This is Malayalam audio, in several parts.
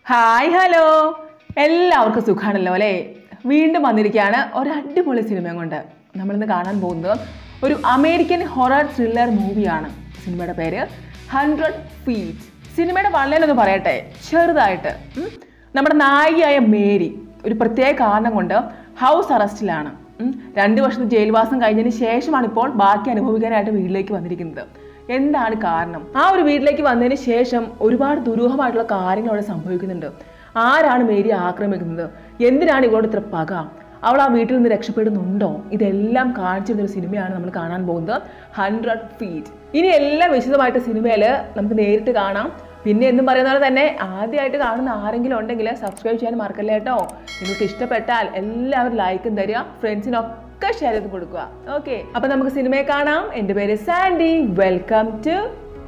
ഹായ് ഹലോ എല്ലാവർക്കും സുഖമാണല്ലോ അല്ലേ വീണ്ടും വന്നിരിക്കുകയാണ് ഒരു അടിപൊളി സിനിമയും കൊണ്ട് നമ്മളിന്ന് കാണാൻ പോകുന്നത് ഒരു അമേരിക്കൻ ഹൊറർ ത്രില്ലർ മൂവിയാണ് സിനിമയുടെ പേര് ഹൺഡ്രഡ് ഫീറ്റ് സിനിമയുടെ വള്ളലൊന്ന് പറയട്ടെ ചെറുതായിട്ട് ഉം. നമ്മുടെ നായികയായ മേരി ഒരു പ്രത്യേക കാരണം കൊണ്ട് ഹൗസ് അറസ്റ്റിലാണ് ഉം. രണ്ട് വർഷത്തെ ജയിൽവാസം കഴിഞ്ഞതിന് ശേഷമാണ് ഇപ്പോൾ ബാക്കി അനുഭവിക്കാനായിട്ട് വീട്ടിലേക്ക് വന്നിരിക്കുന്നത് എന്താണ് കാരണം ആ ഒരു വീട്ടിലേക്ക് വന്നതിന് ശേഷം ഒരുപാട് ദുരൂഹമായിട്ടുള്ള കാര്യങ്ങൾ അവിടെ സംഭവിക്കുന്നുണ്ട് ആരാണ് മേരി ആക്രമിക്കുന്നത് എന്തിനാണ് ഇവളോട് ഇത്ര പക അവൾ ആ വീട്ടിൽ നിന്ന് രക്ഷപ്പെടുന്നുണ്ടോ ഇതെല്ലാം കാണിച്ചിരുന്ന ഒരു സിനിമയാണ് നമ്മൾ കാണാൻ പോകുന്നത് ഹൺഡ്രഡ് ഫീറ്റ് ഇനി എല്ലാം വിശദമായിട്ട് സിനിമയിൽ നമുക്ക് നേരിട്ട് കാണാം പിന്നെ എന്നും പറയുന്ന പോലെ തന്നെ ആദ്യമായിട്ട് കാണുന്ന ആരെങ്കിലും ഉണ്ടെങ്കിൽ സബ്സ്ക്രൈബ് ചെയ്യാൻ മറക്കല്ലേ കേട്ടോ നിങ്ങൾക്ക് ഇഷ്ടപ്പെട്ടാൽ എല്ലാവരും ലൈക്കും തരിക ഫ്രണ്ട്സിനൊക്കെ ഷെയർ ചെയ്ത് കൊടുക്കുക ഓക്കെ അപ്പൊ നമുക്ക് സിനിമയെ കാണാം എൻ്റെ പേര് സാൻഡി വെൽക്കം ടു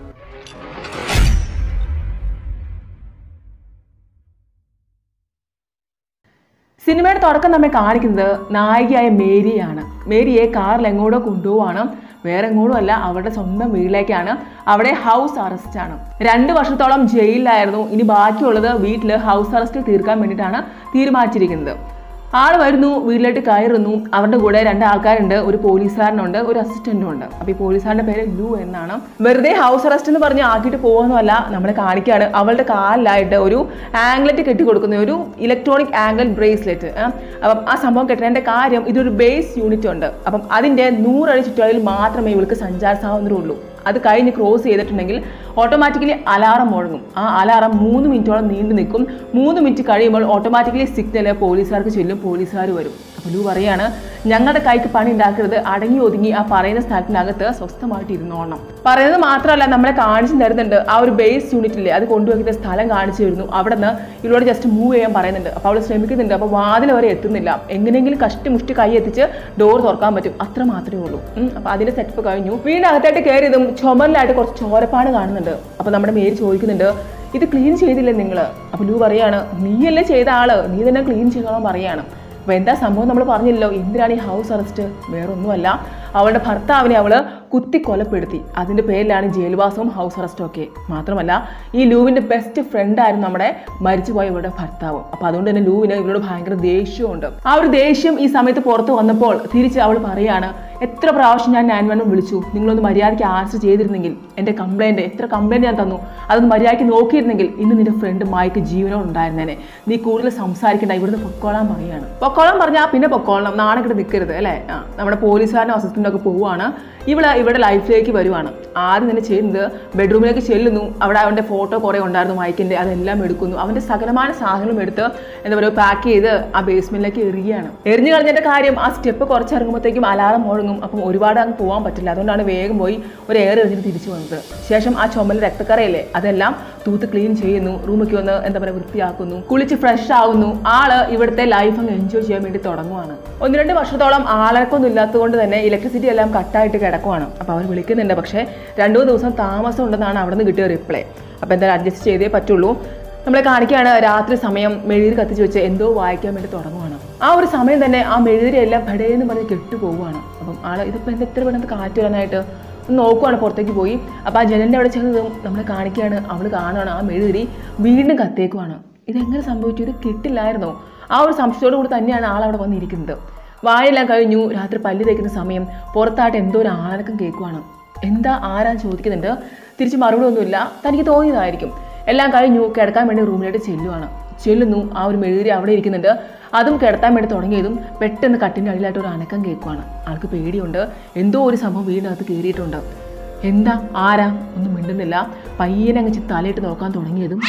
സിനിമയുടെ തുടക്കം നമ്മെ കാണിക്കുന്നത് നായികയായ മേരിയാണ് മേരിയെ കാറിൽ എങ്ങോട്ടോ കൊണ്ടുപോവാണ് വേറെ എങ്ങോട്ടും അല്ല അവരുടെ സ്വന്തം വീട്ടിലേക്കാണ് അവിടെ ഹൗസ് അറസ്റ്റ് ആണ് രണ്ട് വർഷത്തോളം ജയിലിലായിരുന്നു ഇനി ബാക്കിയുള്ളത് വീട്ടിൽ ഹൗസ് അറസ്റ്റ് തീർക്കാൻ വേണ്ടിയിട്ടാണ് തീരുമാനിച്ചിരിക്കുന്നത് ആള് വരുന്നു വീട്ടിലോട്ട് കയറുന്നു അവരുടെ കൂടെ രണ്ട് ആൾക്കാരുണ്ട് ഒരു പോലീസുകാരനുണ്ട് ഒരു അസിസ്റ്റന്റും ഉണ്ട് അപ്പൊ ഈ പോലീസുകാരന്റെ പേര് ലു എന്നാണ് വെറുതെ ഹൗസ് അറസ്റ്റ് എന്ന് പറഞ്ഞ് ആക്കിയിട്ട് പോകുന്നതല്ല നമ്മളെ കാണിക്കുകയാണ് അവളുടെ കാലിലായിട്ട് ഒരു ആംഗ്ലറ്റ് കെട്ടി കൊടുക്കുന്ന ഒരു ഇലക്ട്രോണിക് ആംഗിൾ ബ്രേസ്ലെറ്റ് അപ്പം ആ സംഭവം കെട്ടേണ്ട കാര്യം ഇതൊരു ബേസ് യൂണിറ്റ് ഉണ്ട് അപ്പം അതിന്റെ നൂറടി ചുറ്റളവിൽ മാത്രമേ ഇവൾക്ക് സഞ്ചാര സ്വാതന്ത്ര്യമുള്ളൂ അത് കഴിഞ്ഞ് ക്രോസ് ചെയ്തിട്ടുണ്ടെങ്കിൽ ഓട്ടോമാറ്റിക്കലി അലാറം മുഴങ്ങും ആ അലാറം മൂന്ന് മിനിറ്റോളം നീണ്ടു നിൽക്കും മൂന്ന് മിനിറ്റ് കഴിയുമ്പോൾ ഓട്ടോമാറ്റിക്കലി സിഗ്നൽ പോലീസുകാർക്ക് ചെല്ലും പോലീസുകാർ വരും അപ്പോൾ ലു പറയാണ് ഞങ്ങളുടെ കൈക്ക് പണി ഉണ്ടാക്കരുത് അടങ്ങി ഒതുങ്ങി ആ പറയുന്ന സ്ഥലത്തിനകത്ത് സ്വസ്ഥമായിട്ട് ഇരുന്നോണം പറയുന്നത് മാത്രമല്ല നമ്മളെ കാണിച്ചു തരുന്നുണ്ട് ആ ഒരു ബേസ് യൂണിറ്റില്ലേ അത് കൊണ്ടുവയ്ക്കുന്ന സ്ഥലം കാണിച്ചു തരുന്നു അവിടെ നിന്ന് ഇവളോട് ജസ്റ്റ് മൂവ് ചെയ്യാൻ പറയുന്നുണ്ട് അപ്പോൾ അവൾ ശ്രമിക്കുന്നുണ്ട് അപ്പോൾ വാതിൽ വരെ എത്തുന്നില്ല എങ്ങനെയെങ്കിലും കഷ്ടി മുഷ്ടി കൈ എത്തിച്ച് ഡോർ തുറക്കാൻ പറ്റും അത്ര മാത്രമേ ഉള്ളൂ ഉം, അപ്പോൾ അതിന്റെ സെറ്റപ്പ് കഴിഞ്ഞു വീണ്ടും അകത്തായിട്ട് കയറിയതും ചുമലിലായിട്ട് കുറച്ച് ചോരപ്പാട് കാണുന്നുണ്ട് അപ്പോൾ നമ്മുടെ മേര് ചോദിക്കുന്നുണ്ട് ഇത് ക്ലീൻ ചെയ്തില്ലേ നിങ്ങൾ അപ്പോൾ ലൂ പറയാണ് നീയല്ലേ ചെയ്ത ആള് നീ തന്നെ ക്ലീൻ ചെയ്തോളാൻ പറയാണ് അപ്പോൾ എന്താ സംഭവം നമ്മൾ പറഞ്ഞില്ലല്ലോ എന്തിനാണ് ഈ ഹൗസ് അറസ്റ്റ് വേറെ ഒന്നുമല്ല അവളുടെ ഭർത്താവിനെ അവള് കുത്തി കൊലപ്പെടുത്തി അതിന്റെ പേരിലാണ് ജയിൽവാസവും ഹൗസ് അറസ്റ്റും ഒക്കെ മാത്രമല്ല ഈ ലൂവിന്റെ ബെസ്റ്റ് ഫ്രണ്ട് ആയിരുന്നു നമ്മുടെ മരിച്ചുപോയ ഇവരുടെ ഭർത്താവ് അപ്പൊ അതുകൊണ്ട് തന്നെ ലൂവിന് ഇവരോട് ഭയങ്കര ദേഷ്യമുണ്ട് ആ ഒരു ദേഷ്യം ഈ സമയത്ത് പുറത്ത് വന്നപ്പോൾ തിരിച്ച് അവൾ പറയാണ് എത്ര പ്രാവശ്യം ഞാൻ നയൻ വണ്ണും വിളിച്ചു നിങ്ങളൊന്ന് മര്യാദയ്ക്ക് ആൻസർ ചെയ്തിരുന്നെങ്കിൽ എൻ്റെ കംപ്ലൈൻറ്റ് എത്ര കംപ്ലൈൻറ്റ് ഞാൻ തന്നു അതൊന്ന് മര്യാദയ്ക്ക് നോക്കിയിരുന്നെങ്കിൽ ഇന്ന് നിന്റെ ഫ്രണ്ട് മായ്ക്ക് ജീവനോട് ഉണ്ടായിരുന്നേനെ നീ കൂടുതൽ സംസാരിക്കണ്ട ഇവിടുന്ന് പൊക്കോളാൻ പറയാണ് പൊക്കോളാൻ പറഞ്ഞാൽ പിന്നെ പൊക്കോളണം നാണക്കിട്ട് നിൽക്കരുത് അല്ലേ ആ നമ്മുടെ പോലീസുകാരനും അസിസ്റ്റൻ്റും ഒക്കെ പോവുകയാണ് ഇവിടെ ഇവിടെ ലൈഫിലേക്ക് വരുവാണ് ആദ്യം തന്നെ ചെയ്യുന്നത് ബെഡ്റൂമിലേക്ക് ചെല്ലുന്നു അവിടെ അവൻ്റെ ഫോട്ടോ കുറേ ഉണ്ടായിരുന്നു മൈക്കിൻ്റെ അതെല്ലാം എടുക്കുന്നു അവൻ്റെ സകലമായ സാധനങ്ങളും എടുത്ത് എന്താ പറയുക പാക്ക് ചെയ്ത് ആ ബേസ്മെന്റിലേക്ക് എറിയുകയാണ് എറിഞ്ഞു കളഞ്ഞതിന്റെ കാര്യം ആ സ്റ്റെപ്പ് കുറച്ച് ഇറങ്ങുമ്പോഴത്തേക്കും അലാറം മുഴങ്ങും അപ്പം ഒരുപാട് അങ്ങ് പോകാൻ പറ്റില്ല അതുകൊണ്ടാണ് വേഗം പോയി ഒരു എയർ എറിഞ്ഞിട്ട് തിരിച്ചു വന്നത് ശേഷം ആ ചുമൽ രക്തക്കറയില്ലേ അതെല്ലാം തൂത്ത് ക്ലീൻ ചെയ്യുന്നു റൂമിലേക്ക് വന്ന് എന്താ പറയുക വൃത്തിയാക്കുന്നു കുളിച്ച് ഫ്രഷ് ആവുന്നു ആള് ഇവിടുത്തെ ലൈഫ് അങ്ങ് എൻജോയ് ചെയ്യാൻ വേണ്ടി തുടങ്ങുവാണ് ഒന്ന് രണ്ട് വർഷത്തോളം ആളൊന്നും ഇല്ലാത്തതുകൊണ്ട് തന്നെ ഇലക്ട്രിസിറ്റി എല്ലാം കട്ടായിട്ട് കിടക്കുവാണ് അപ്പോൾ അവർ വിളിക്കുന്നുണ്ട് പക്ഷേ രണ്ടു മൂന്ന് ദിവസം താമസം ഉണ്ടെന്നാണ് അവിടെ നിന്ന് കിട്ടിയ റിപ്ലൈ അപ്പോൾ എന്തായാലും അഡ്ജസ്റ്റ് ചെയ്തേ പറ്റുള്ളൂ നമ്മളെ കാണിക്കുകയാണ് രാത്രി സമയം മെഴുതിരി കത്തിച്ച് വെച്ച് എന്തോ വായിക്കാൻ വേണ്ടി തുടങ്ങുവാണ് ആ ഒരു സമയം തന്നെ ആ മെഴുതിരി എല്ലാം ഭടേന്ന് പറഞ്ഞ് കെട്ടുപോകുവാണ് അപ്പം ആള് ഇതിപ്പോൾ എന്താ എത്ര പെട്ടെന്ന് കാറ്റ് വരാനായിട്ട് ഒന്ന് നോക്കുവാണ് പുറത്തേക്ക് പോയി അപ്പോൾ ആ ജനലിൻ്റെ അവിടെ ചെന്നതും നമ്മളെ കാണിക്കുകയാണ് അവൾ കാണുകയാണ് ആ മെഴുതിരി വീണ്ടും കത്തേക്കുവാണ് ഇതെങ്ങനെ സംഭവിച്ചു ഇത് കിട്ടില്ലായിരുന്നോ ആ ഒരു സംശയത്തോടു കൂടി തന്നെയാണ് ആൾ അവിടെ വന്നിരിക്കുന്നത് വായെല്ലാം കഴിഞ്ഞു രാത്രി പല്ല് തേക്കുന്ന സമയം പുറത്തായിട്ട് എന്തോ ഒരു ആനക്കം കേൾക്കുവാണ് എന്താ ആരാന്ന് ചോദിക്കുന്നുണ്ട് തിരിച്ച് മറുപടി ഒന്നുമില്ല തനിക്ക് തോന്നിയതായിരിക്കും എല്ലാം കഴിഞ്ഞു കിടക്കാൻ വേണ്ടി റൂമിലോട്ട് ചെല്ലുവാണ് ചെല്ലുന്നു ആ ഒരു മെഴുതിരി അവിടെ ഇരിക്കുന്നുണ്ട് അതും കിടത്താൻ വേണ്ടി തുടങ്ങിയതും പെട്ടെന്ന് കട്ടിൻ്റെ അടിയിലായിട്ട് ഒരു അനക്കം കേൾക്കുവാണ് ആൾക്ക് പേടിയുണ്ട് എന്തോ ഒരു സംഭവം വീടിനകത്ത് കയറിയിട്ടുണ്ട് എന്താ ആരാ ഒന്നും മിണ്ടുന്നില്ല പയ്യനെ അങ്ങ് തലയിട്ട് നോക്കാൻ തുടങ്ങിയതും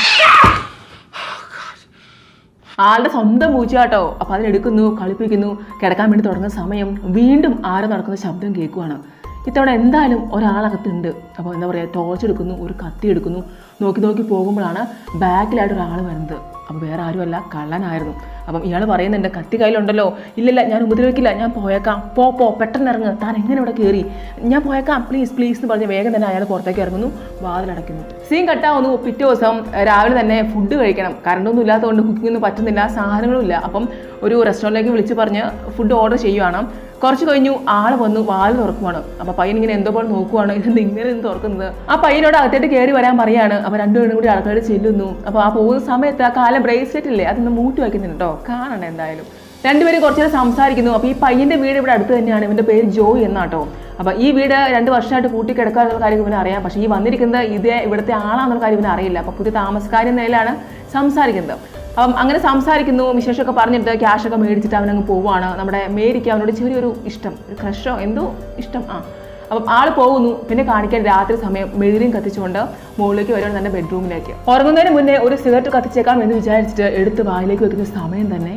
ആളുടെ സ്വന്തം പൂച്ച കേട്ടോ അപ്പൊ അതിനെടുക്കുന്നു കളിപ്പിക്കുന്നു കിടക്കാൻ വേണ്ടി തുടങ്ങുന്ന സമയം വീണ്ടും ആരോ നടക്കുന്ന ശബ്ദം കേൾക്കുവാണ് ഇത്തവണ എന്തായാലും ഒരാളകത്തുണ്ട് അപ്പോൾ എന്താ പറയുക ടോർച്ച് എടുക്കുന്നു ഒരു കത്തി എടുക്കുന്നു നോക്കി നോക്കി പോകുമ്പോഴാണ് ബാക്കിലായിട്ട് ഒരാൾ വരുന്നത് അപ്പോൾ വേറെ ആരുമല്ല കള്ളനായിരുന്നു അപ്പം ഇയാൾ പറയുന്നുണ്ട് കത്തി കയ്യിലുണ്ടല്ലോ ഇല്ലില്ല ഞാൻ ഉപദ്രവിക്കില്ല ഞാൻ പോയേക്കാം പോ പോ പെട്ടെന്ന് ഇറങ്ങ് താൻ എങ്ങനെ ഇവിടെ കയറി ഞാൻ പോയേക്കാം പ്ലീസ് പ്ലീസ് എന്ന് പറഞ്ഞ് വേഗം തന്നെ അയാൾ പുറത്തേക്ക് ഇറങ്ങുന്നു വാതിലടയ്ക്കുന്നു സീൻ കട്ടാവുന്നു പിറ്റേ ദിവസം രാവിലെ തന്നെ ഫുഡ് കഴിക്കണം കറണ്ടൊന്നും ഇല്ലാത്തതുകൊണ്ട് കുക്കിംഗ് ഒന്നും പറ്റുന്നില്ല സാധനങ്ങളും ഇല്ല അപ്പം ഒരു റെസ്റ്റോറൻറ്റിലേക്ക് വിളിച്ച് പറഞ്ഞ് ഫുഡ് ഓർഡർ ചെയ്യുവാണ് കുറച്ച് കഴിഞ്ഞു ആള് വന്നു വാല് തുറക്കുവാണ് അപ്പൊ പയ്യൻ ഇങ്ങനെ എന്തോ പോലെ നോക്കുവാണ് ഇത് ഇങ്ങനെ നിന്ന് തുറക്കുന്നത് ആ പയ്യനോട് അകത്തേട്ട് കയറി വരാൻ പറയാണ് അപ്പൊ രണ്ടുപേരും കൂടി ആൾക്കാർ ചെല്ലുന്നു അപ്പൊ ആ പോകുന്ന സമയത്ത് ആ കാലം ബ്രേസ്ലെറ്റ് ഇല്ലേ അതൊന്ന് മൂട്ടി വയ്ക്കുന്നുണ്ട് കേട്ടോ കാണണ്ട എന്തായാലും രണ്ടുപേരും കുറച്ചു നേരം സംസാരിക്കുന്നു അപ്പൊ ഈ പയ്യന്റെ വീട് ഇവിടെ അടുത്ത് തന്നെയാണ് ഇവന്റെ പേര് ജോയ് എന്നാട്ടോ അപ്പൊ ഈ വീട് രണ്ട് വർഷമായിട്ട് കൂട്ടി കിടക്കാന്നുള്ള കാര്യം ഇവന് അറിയാം പക്ഷേ ഈ വന്നിരിക്കുന്നത് ഇതേ ഇവിടുത്തെ ആളാന്നുള്ള കാര്യം ഇവന് അറിയില്ല അപ്പൊ പുതിയ താമസക്കാരി എന്ന നിലയിലാണ് സംസാരിക്കുന്നത് അപ്പം അങ്ങനെ സംസാരിക്കുന്നു വിശേഷമൊക്കെ പറഞ്ഞിട്ട് ക്യാഷ് ഒക്കെ മേടിച്ചിട്ട് അവനങ്ങ് പോവാണ് നമ്മുടെ മേരിക്ക് അവനോട് ചെറിയൊരു ഇഷ്ടം ഒരു ക്രഷോ എന്തോ ഇഷ്ടം ആ അപ്പം ആള് പോകുന്നു പിന്നെ കാണിക്കാൻ രാത്രി സമയം മെഴുതിയും കത്തിച്ചുകൊണ്ട് മുകളിലേക്ക് വരുവാണ് തന്റെ ബെഡ്റൂമിലേക്ക് ഉറങ്ങുന്നതിന് മുന്നേ ഒരു സിഗരറ്റ് കത്തിച്ചേക്കാം എന്ന് വിചാരിച്ചിട്ട് എടുത്ത് വായിലേക്ക് വെക്കുന്ന സമയം തന്നെ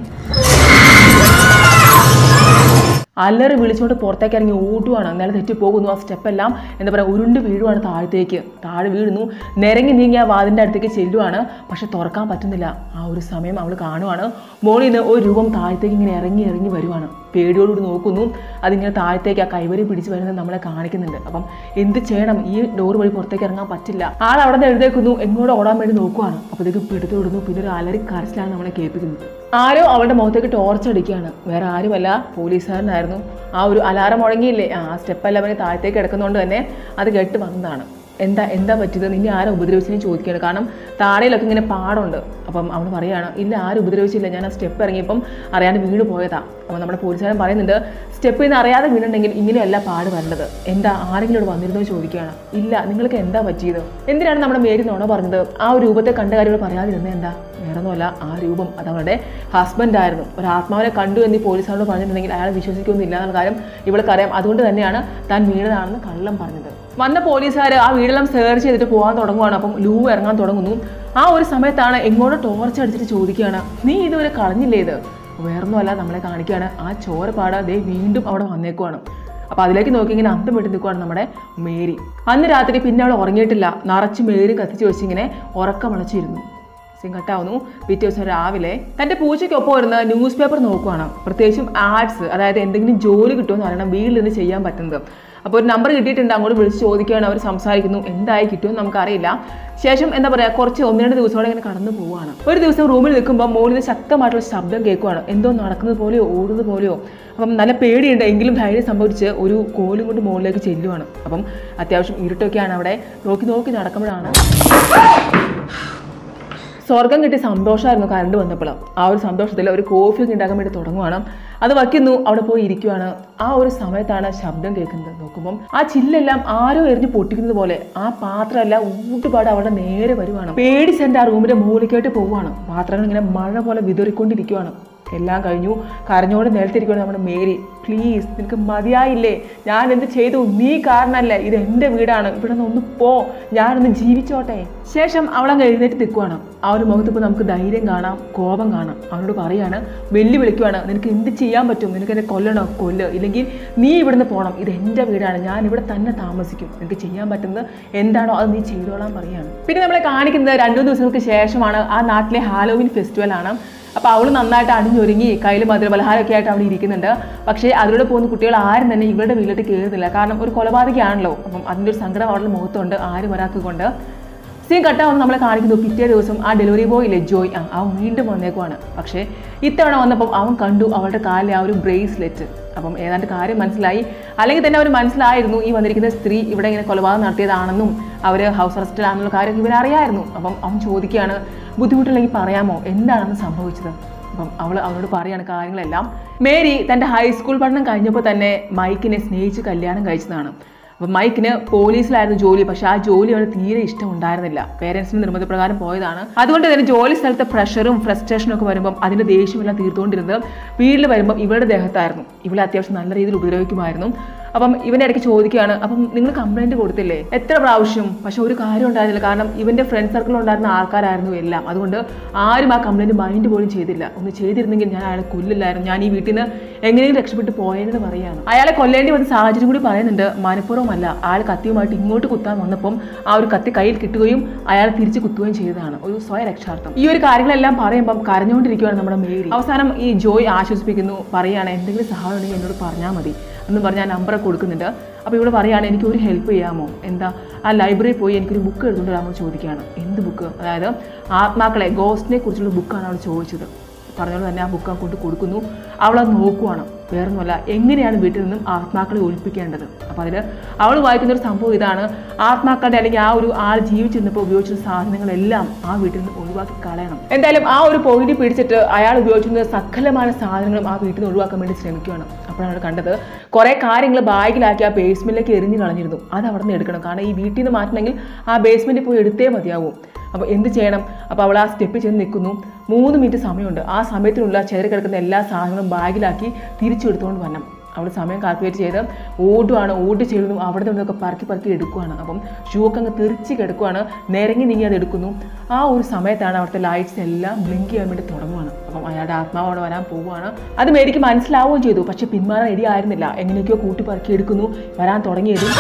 അല്ലറി വിളിച്ചുകൊണ്ട് പുറത്തേക്ക് ഇറങ്ങി ഓടുവാണ് നേരെ തെറ്റി പോകുന്നു ആ സ്റ്റെപ്പെല്ലാം എന്താ പറയുക ഉരുണ്ട് വീഴുവാണ് താഴത്തേക്ക് താഴെ വീഴുന്നു നിരങ്ങി നീങ്ങി ആ വാതിൻ്റെ അടുത്തേക്ക് ചെല്ലുവാണ് പക്ഷെ തുറക്കാൻ പറ്റുന്നില്ല ആ ഒരു സമയം അവൾ കാണുവാണ് മോളിൽ നിന്ന് ഒരു രൂപം താഴത്തേക്ക് ഇങ്ങനെ ഇറങ്ങി ഇറങ്ങി വരുവാണ് പേടിയോടുകൂടി നോക്കുന്നു അതിങ്ങനെ താഴത്തേക്ക് ആ കൈവരി പിടിച്ച് വരുന്നത് നമ്മളെ കാണിക്കുന്നുണ്ട് അപ്പം എന്ത് ചെയ്യണം ഈ ഡോർ വഴി പുറത്തേക്ക് ഇറങ്ങാൻ പറ്റില്ല ആൾ അവിടെ നിന്ന് എഴുതേക്കുന്നു എങ്ങോട്ട് ഓടാൻ വേണ്ടി നോക്കുവാണ് അപ്പോഴത്തേക്ക് പിടുത്തു വിടുന്നു പിന്നെ ഒരു അലറി കരച്ചിലാണ് നമ്മളെ കേൾപ്പിക്കുന്നത് ആരോ അവളുടെ മുഖത്തേക്ക് ടോർച്ച് അടിക്കുകയാണ് വേറെ ആരുമല്ല പോലീസുകാരനായിരുന്നു ആ ഒരു അലാറം മുഴങ്ങിയില്ലേ ആ സ്റ്റെപ്പെല്ലാം അവന് താഴത്തേക്ക് കിടക്കുന്നതുകൊണ്ട് തന്നെ അത് കേട്ട് വന്നതാണ് എന്താ എന്താ പറ്റിയത് നിന്നെ ആരും ഉപദ്രവിച്ചെന്ന് ചോദിക്കുകയാണ് കാരണം താഴെയിലൊക്കെ ഇങ്ങനെ പാടുണ്ട് അപ്പം അവൾ പറയാണ് ഇല്ല ആരും ഉപദ്രവിച്ചില്ല ഞാൻ ആ സ്റ്റെപ്പ് ഇറങ്ങിയപ്പം അറിയാണ്ട് വീണ് പോയതാ അപ്പം നമ്മുടെ പോലീസുകാരൻ പറയുന്നുണ്ട് സ്റ്റെപ്പിൽ നിന്ന് അറിയാതെ വീണുണ്ടെങ്കിൽ ഇങ്ങനെയല്ല പാട് വരേണ്ടത് എന്താ ആരെങ്കിലും ഇവിടെ വന്നിരുന്നോ ചോദിക്കുകയാണ് ഇല്ല നിങ്ങൾക്ക് എന്താ പറ്റിയത് എന്തിനാണ് നമ്മുടെ മേരി നുണ പറഞ്ഞത് ആ ഒരു രൂപത്തെ കണ്ട കാര്യങ്ങൾ പറയാതിരുന്നത് എന്താ വേറൊന്നുമല്ല ആ രൂപം അത് അവളുടെ ഹസ്ബൻഡ് ആയിരുന്നു ഒരു ആത്മാവിനെ കണ്ടു എന്ന് ഈ പോലീസുകാരോട് പറഞ്ഞിട്ടുണ്ടെങ്കിൽ അയാൾ വിശ്വസിക്കൊന്നുമില്ല എന്നുള്ള കാര്യം ഇവൾക്കറിയാം അതുകൊണ്ട് തന്നെയാണ് താൻ വീണതാണെന്ന് കള്ളം പറഞ്ഞത് വന്ന പോലീസുകാർ ആ വീടെല്ലാം സെർച്ച് ചെയ്തിട്ട് പോകാൻ തുടങ്ങുവാണ് അപ്പം ലൂ ഇറങ്ങാൻ തുടങ്ങുന്നു ആ ഒരു സമയത്താണ് എങ്ങോട്ട് ടോർച്ച് അടിച്ചിട്ട് ചോദിക്കുകയാണ് നീ ഇതുവരെ കളഞ്ഞില്ലേ ഇത് വേറൊന്നുമല്ല നമ്മളെ കാണിക്കുകയാണ് ആ ചോരപ്പാട് ദേ വീണ്ടും അവിടെ വന്നേക്കുവാണ് അപ്പൊ അതിലേക്ക് നോക്കി ഇങ്ങനെ അന്തം വിട്ട് നിൽക്കുവാണ് നമ്മുടെ മേരി അന്ന് രാത്രി പിന്നെ അവൾ ഉറങ്ങിയിട്ടില്ല നിറച്ച് മേരി കത്തിച്ച് വെച്ചിങ്ങനെ ഉറക്കമളച്ചിരുന്നു സീൻ കട്ടാവുന്നു പിറ്റേ ദിവസം രാവിലെ തന്റെ പൂച്ചയ്ക്കൊപ്പം ഇരുന്ന് ന്യൂസ് പേപ്പർ നോക്കുവാണ് പ്രത്യേകിച്ചും ആഡ്സ് അതായത് എന്തെങ്കിലും ജോലി കിട്ടുമെന്ന് പറയണം വീട്ടിൽ നിന്ന് ചെയ്യാൻ പറ്റുന്നത് അപ്പോൾ ഒരു നമ്പർ കിട്ടിയിട്ടുണ്ട് അങ്ങോട്ട് വിളിച്ച് ചോദിക്കുകയാണ് അവർ സംസാരിക്കുന്നു എന്തായി കിട്ടുമെന്ന് നമുക്കറിയില്ല ശേഷം എന്താ പറയുക കുറച്ച് ഒന്ന് രണ്ട് ദിവസത്തോടെ ഇങ്ങനെ കടന്നു പോവുകയാണ് ഒരു ദിവസം റൂമിൽ നിൽക്കുമ്പോൾ മോളിൽ നിന്ന് ശക്തമായിട്ടുള്ള ശബ്ദം കേൾക്കുവാണ് എന്തോ നടക്കുന്നത് പോലെയോ ഓടുന്നത് പോലെയോ അപ്പം നല്ല പേടിയുണ്ട് എങ്കിലും ധൈര്യം സംഭവിച്ച് ഒരു കോലും കൊണ്ട് മുകളിലേക്ക് ചെല്ലുവാണ് അപ്പം അത്യാവശ്യം ഇരുട്ടൊക്കെയാണ് അവിടെ നോക്കി നോക്കി നടക്കുമ്പോഴാണ് സ്വർഗം കിട്ടിയ സന്തോഷമായിരുന്നു കറണ്ട് വന്നപ്പോൾ ആ ഒരു സന്തോഷത്തിൽ ഒരു കോഫി ഒക്കെ ഉണ്ടാക്കാൻ വേണ്ടി തുടങ്ങുവാണ് അത് വയ്ക്കുന്നു അവിടെ പോയി ഇരിക്കുവാണ് ആ ഒരു സമയത്താണ് ശബ്ദം കേൾക്കുന്നത് നോക്കുമ്പം ആ ചില്ലെല്ലാം ആരോ എറിഞ്ഞ് പൊട്ടിക്കുന്നത് പോലെ ആ പാത്രമെല്ലാം ഊട്ടുപാട് അവിടെ നേരെ വരുവാണ് പേടിച്ച് ആ റൂമിന്റെ മൂലിക്കായിട്ട് പോവുകയാണ് പാത്രങ്ങൾ ഇങ്ങനെ മഴ പോലെ വിതറിക്കൊണ്ടിരിക്കുവാണ് എല്ലാം കഴിഞ്ഞു കരഞ്ഞോട് നിലത്തിരിക്കുകയാണ് നമ്മുടെ മേരി പ്ലീസ് നിനക്ക് മതിയായില്ലേ ഞാൻ എന്ത് ചെയ്തു നീ കാരണമല്ലേ ഇത് എൻ്റെ വീടാണ് ഇവിടെ നിന്ന് ഒന്ന് പോ ഞാനൊന്ന് ജീവിച്ചോട്ടെ ശേഷം അവളങ്ങ് എഴുന്നേറ്റ് നിൽക്കുവാണ് ആ ഒരു മുഖത്ത് ഇപ്പോൾ നമുക്ക് ധൈര്യം കാണാം കോപം കാണാം അവനോട് പറയാണ് വെല്ലുവിളിക്കുവാണ് നിനക്ക് എന്ത് ചെയ്യാൻ പറ്റും നിനക്ക് എന്നെ കൊല്ലണോ കൊല്ല് ഇല്ലെങ്കിൽ നീ ഇവിടുന്ന് പോകണം ഇത് എൻ്റെ വീടാണ് ഞാൻ ഇവിടെ തന്നെ താമസിക്കും നിനക്ക് ചെയ്യാൻ പറ്റുന്നത് എന്താണോ അത് നീ ചെയ്തോളാൻ പറയാണ് പിന്നെ നമ്മളെ കാണിക്കുന്നത് രണ്ടു ദിവസങ്ങൾക്ക് ശേഷമാണ് ആ നാട്ടിലെ ഹാലോവിൻ ഫെസ്റ്റിവൽ ആണ് അപ്പോൾ അവൾ നന്നായിട്ട് അണിഞ്ഞൊരുങ്ങി കയ്യിൽ മധുരപലഹാരമൊക്കെ ആയിട്ട് അവിടെ ഇരിക്കുന്നുണ്ട് പക്ഷേ അതിലൂടെ പോകുന്ന കുട്ടികൾ ആരും തന്നെ ഇവരുടെ വീട്ടിലേക്ക് കയറുന്നില്ല കാരണം ഒരു കൊലപാതകയാണല്ലോ അപ്പം അതിൻ്റെ ഒരു സങ്കടം അവരുടെ മുഖത്തുണ്ട് ആരും വരാത്തതുകൊണ്ട് സീൻ കട്ടാവുന്ന നമ്മളെ കാണിക്കുന്നു പിറ്റേ ദിവസം ആ ഡെലിവറി ബോയ് ഇല്ലേ ജോയ് ആ അവൻ വീണ്ടും വന്നേക്കുവാണ് പക്ഷേ ഇത്തവണ വന്നപ്പം അവൻ കണ്ടു അവളുടെ കാലിലെ ആ ഒരു ബ്രേസ്ലെറ്റ് അപ്പം ഏതാണ്ട് കാര്യം മനസ്സിലായി അല്ലെങ്കിൽ തന്നെ അവർ മനസ്സിലായിരുന്നു ഈ വന്നിരിക്കുന്ന സ്ത്രീ ഇവിടെ ഇങ്ങനെ കൊലപാതകം നടത്തിയതാണെന്നും അവർ ഹൗസ് അറസ്റ്റിലാണെന്നുള്ള കാര്യം ഇവരറിയായിരുന്നു അപ്പം അവൻ ചോദിക്കുകയാണ് ബുദ്ധിമുട്ടില്ലെങ്കിൽ പറയാമോ എന്താണെന്ന് സംഭവിച്ചത് അപ്പം അവൾ അവനോട് പറയാണ് കാര്യങ്ങളെല്ലാം മേരി തൻ്റെ ഹൈസ്കൂൾ പഠനം കഴിഞ്ഞപ്പോൾ തന്നെ മൈക്കിനെ സ്നേഹിച്ച് കല്യാണം കഴിച്ചതാണ് അപ്പം മൈക്കിന് പോലീസിലായിരുന്നു ജോലി പക്ഷെ ആ ജോലി അവന് തീരെ ഇഷ്ടമുണ്ടായിരുന്നില്ല പേരൻസിന്റെ നിർബന്ധപ്രകാരം പോയതാണ് അതുകൊണ്ട് തന്നെ ജോലി സ്ഥലത്തെ പ്രഷറും ഫ്രസ്ട്രേഷനും ഒക്കെ വരുമ്പം അതിന്റെ ദേഷ്യമെല്ലാം തീർത്തുകൊണ്ടിരുന്നത് വീട്ടിൽ വരുമ്പം ഇവളുടെ ദേഹത്തായിരുന്നു ഇവളെ അത്യാവശ്യം നല്ല രീതിയിൽ ഉപദ്രവിക്കുമായിരുന്നു അപ്പം ഇവന്റെ ഇടയ്ക്ക് ചോദിക്കുകയാണ് അപ്പം നിങ്ങൾ കംപ്ലൈന്റ് കൊടുത്തില്ലേ എത്ര പ്രാവശ്യം പക്ഷെ ഒരു കാര്യം ഉണ്ടായിരുന്നില്ല കാരണം ഇവന്റെ ഫ്രണ്ട് സർക്കിളിൽ ഉണ്ടായിരുന്ന ആൾക്കാരായിരുന്നു എല്ലാം അതുകൊണ്ട് ആരും ആ കംപ്ലൈന്റ് മൈൻഡ് പോലും ചെയ്തില്ല ഒന്ന് ചെയ്തിരുന്നെങ്കിൽ ഞാൻ അയാളെ കൊല്ലില്ലായിരുന്നു ഞാൻ ഈ വീട്ടിൽ നിന്ന് എങ്ങനെയും രക്ഷപ്പെട്ട് പോയെന്ന് പറയാണ് അയാളെ കൊല്ലേണ്ടി വന്ന സാഹചര്യം കൂടി പറയുന്നുണ്ട് മനഃപൂർവ്വമല്ല അയാൾ കത്തിയുമായിട്ട് ഇങ്ങോട്ട് കുത്താൻ വന്നപ്പം ആ ഒരു കത്തി കയ്യിൽ കിട്ടുകയും അയാളെ തിരിച്ച് കുത്തുകയും ചെയ്തതാണ് ഒരു സ്വയ രക്ഷാർത്ഥം ഈ ഒരു കാര്യങ്ങളെല്ലാം പറയുമ്പം കരഞ്ഞുകൊണ്ടിരിക്കുകയാണ് നമ്മുടെ മേരി അവസാനം ഈ ജോയ് ആശ്വസിപ്പിക്കുന്നു പറയാണ് എന്തെങ്കിലും സഹായം ഉണ്ടെങ്കിൽ എന്നോട് പറഞ്ഞാൽ മതി എന്ന് പറഞ്ഞ് ആ നമ്പർ കൊടുക്കുന്നുണ്ട് അപ്പോൾ ഇവിടെ പറയാണ് എനിക്ക് ഒരു ഹെൽപ്പ് ചെയ്യാമോ എന്താ ആ ലൈബ്രറിയിൽ പോയി എനിക്കൊരു ബുക്ക് എടുത്തുകൊണ്ട് വരാമോ ചോദിക്കുകയാണ് എന്ത് ബുക്ക് അതായത് ആത്മാക്കളെ ഗോസ്റ്റിനെ കുറിച്ചുള്ള ബുക്കാണ് അവൾ ചോദിച്ചത് പറഞ്ഞുകൊണ്ട് തന്നെ ആ ബുക്ക് കൊണ്ട് കൊടുക്കുന്നു അവളത് നോക്കുവാണ് വേറൊന്നുമല്ല എങ്ങനെയാണ് വീട്ടിൽ നിന്നും ആത്മാക്കളെ ഒഴിപ്പിക്കേണ്ടത് അപ്പോൾ അതിൽ അവൾ വായിക്കുന്ന ഒരു സംഭവം ഇതാണ് ആത്മാക്കളുടെ അല്ലെങ്കിൽ ആ ഒരു ആൾ ജീവിച്ചിരുന്നപ്പോൾ ഉപയോഗിച്ച സാധനങ്ങളെല്ലാം ആ വീട്ടിൽ നിന്ന് ഒഴിവാക്കി കളയണം എന്തായാലും ആ ഒരു പോയിന്റ് പിടിച്ചിട്ട് അയാൾ ഉപയോഗിച്ചിരുന്ന സകലമായ സാധനങ്ങളും ആ വീട്ടിൽ നിന്ന് ഒഴിവാക്കാൻ വേണ്ടി ശ്രമിക്കുകയാണ് അപ്പോഴാണ് അവൾ കണ്ടത് കുറേ കാര്യങ്ങൾ ബാഗിലാക്കി ആ ബേസ്മെന്റിലേക്ക് എറിഞ്ഞു കളഞ്ഞിരുന്നു അത് അവിടെ നിന്ന് എടുക്കണം കാരണം ഈ വീട്ടിൽ നിന്ന് മാറ്റണമെങ്കിൽ ആ ബേസ്മെന്റിൽ പോയി എടുത്തേ മതിയാവും അപ്പോൾ എന്ത് ചെയ്യണം അപ്പോൾ അവൾ ആ സ്റ്റെപ്പിൽ ചെന്ന് നിൽക്കുന്നു മൂന്ന് മിനിറ്റ് സമയമുണ്ട് ആ സമയത്തിനുള്ള ചെതറി കിടക്കുന്ന എല്ലാ സാധനങ്ങളും ബാഗിലാക്കി തിരിച്ചെടുത്തുകൊണ്ട് വരണം അവൾ സമയം കാൽക്കുലേറ്റ് ചെയ്ത് ഓടുവാണ് ഓടി ചെയ്യുന്നു അവിടെ നിന്നൊക്കെ പറക്കി പറക്കി എടുക്കുവാണ് അപ്പം ഷൂ ഒക്കെ അങ്ങ് തെറിച്ച് കിടക്കുവാണ് നിരങ്ങി നീങ്ങി അത് എടുക്കുന്നു ആ ഒരു സമയത്താണ് അവിടുത്തെ ലൈറ്റ്സ് എല്ലാം ബ്ലിങ്ക് ചെയ്യാൻ വേണ്ടി തുടങ്ങുവാണ് അപ്പം അയാളുടെ ആത്മാവ് അവിടെ വരാൻ പോവുകയാണ് അത് മേരിക്ക് മനസ്സിലാവുകയും ചെയ്തു പക്ഷെ പിന്മാറാൻ റെഡി ആയിരുന്നില്ല എങ്ങനെയൊക്കെയോ കൂട്ടി പറക്കി എടുക്കുന്നു വരാൻ തുടങ്ങിയതും